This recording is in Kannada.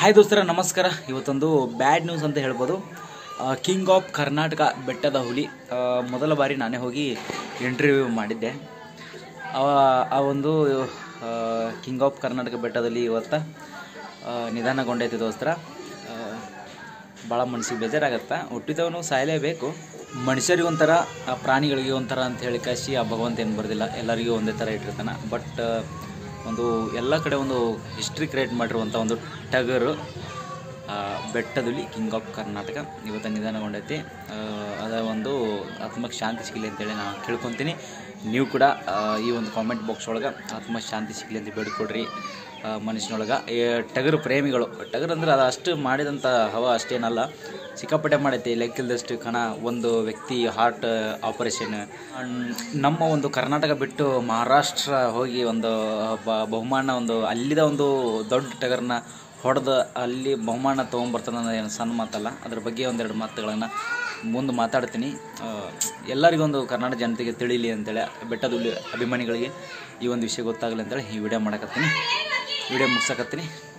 ಹಾಯ್ ದೋಸ್ತರ ನಮಸ್ಕಾರ ಇವತ್ತೊಂದು ಬ್ಯಾಡ್ ನ್ಯೂಸ್ ಅಂತ ಹೇಳ್ಬೋದು ಕಿಂಗ್ ಆಫ್ ಕರ್ನಾಟಕ ಬೆಟ್ಟದ ಹುಲಿ ಆ, ಮೊದಲ ಬಾರಿ ನಾನೇ ಹೋಗಿ ಇಂಟರ್ವ್ಯೂ ಮಾಡಿದ್ದೆ ಆ- ಆ ಒಂದು ಕಿಂಗ್ ಆಫ್ ಕರ್ನಾಟಕ ಬೆಟ್ಟದಲ್ಲಿ ಇವತ್ತು ಆ, ನಿಧಾನಗೊಂಡೈತೆ ದೋಸ್ತರ ಭಾಳ ಮನಸ್ಸಿಗೆ ಬೇಜಾರಾಗತ್ತೆ ಹುಟ್ಟಿದವನು ಸಾಯಲೇಬೇಕು ಮನುಷ್ಯರಿಗೆ ಒಂಥರ ಆ ಪ್ರಾಣಿಗಳಿಗೆ ಒಂಥರ ಅಂತ ಹೇಳಿ ಕಾಶಿ ಆ ಭಗವಂತ ಏನು ಬರೋದಿಲ್ಲ ಎಲ್ಲರಿಗೂ ಒಂದೇ ಥರ ಇಟ್ಟಿರ್ತಾನೆ ಬಟ್ ಒಂದು ಎಲ್ಲ ಕಡೆ ಒಂದು ಹಿಸ್ಟ್ರಿ ಕ್ರಿಯೇಟ್ ಮಾಡಿರುವಂಥ ಒಂದು ಟಗರು ಆ, ಬೆಟ್ಟದಲ್ಲಿ ಕಿಂಗ್ ಆಫ್ ಕರ್ನಾಟಕ ಇವತ್ತು ನಿಧಾನಗೊಂಡೈತಿ ಆ, ಅದ ಒಂದು ಆತ್ಮಕ್ಕೆ ಶಾಂತಿ ಸಿಗಲಿ ಅಂತೇಳಿ ನಾನು ಕೇಳ್ಕೊತೀನಿ ನೀವು ಕೂಡ ಆ, ಈ ಒಂದು ಕಾಮೆಂಟ್ ಬಾಕ್ಸ್ ಒಳಗೆ ಆತ್ಮ ಶಾಂತಿ ಸಿಗಲಿ ಅಂತ ಬೇಡ್ಕೊಡ್ರಿ ಆ, ಮನುಷ್ಯನೊಳಗೆ ಈ ಟಗರು ಪ್ರೇಮಿಗಳು ಟಗರು ಅಂದ್ರೆ ಅದು ಅಷ್ಟು ಮಾಡಿದಂಥ ಹವ ಅಷ್ಟೇನಲ್ಲ ಸಿಕ್ಕಾಪಟ್ಟೆ ಮಾಡೈತಿ ಲೆಕ್ಕಿಲ್ದಷ್ಟು ಕಣ ಒಂದು ವ್ಯಕ್ತಿ ಹಾರ್ಟ್ ಆಪರೇಷನ್ ನಮ್ಮ ಒಂದು ಕರ್ನಾಟಕ ಬಿಟ್ಟು ಮಹಾರಾಷ್ಟ್ರ ಹೋಗಿ ಒಂದು ಬ- ಬಹುಮಾನ ಒಂದು ಅಲ್ಲಿದ ಒಂದು ದೊಡ್ಡ ಟಗರನ್ನ ಹೊಡೆದು ಅಲ್ಲಿ ಬಹುಮಾನ ತೊಗೊಂಬರ್ತಾನೆ ಅನ್ನೋದು ಏನು ಸಣ್ಣ ಮಾತಲ್ಲ ಅದ್ರ ಬಗ್ಗೆ ಒಂದೆರಡು ಮಾತುಗಳನ್ನು ಮುಂದೆ ಮಾತಾಡ್ತೀನಿ ಆ, ಎಲ್ಲರಿಗೊಂದು ಕರ್ನಾಟಕ ಜನತೆಗೆ ತಿಳಿಲಿ ಅಂತೇಳಿ ಬೆಟ್ಟದಲ್ಲಿ ಅಭಿಮಾನಿಗಳಿಗೆ ಈ ಒಂದು ವಿಷಯ ಗೊತ್ತಾಗಲಿ ಅಂತೇಳಿ ಈ ವಿಡಿಯೋ ಮಾಡಕತ್ತೀನಿ ವಿಡಿಯೋ ಮುಗ್ಸಕತ್ತೀನಿ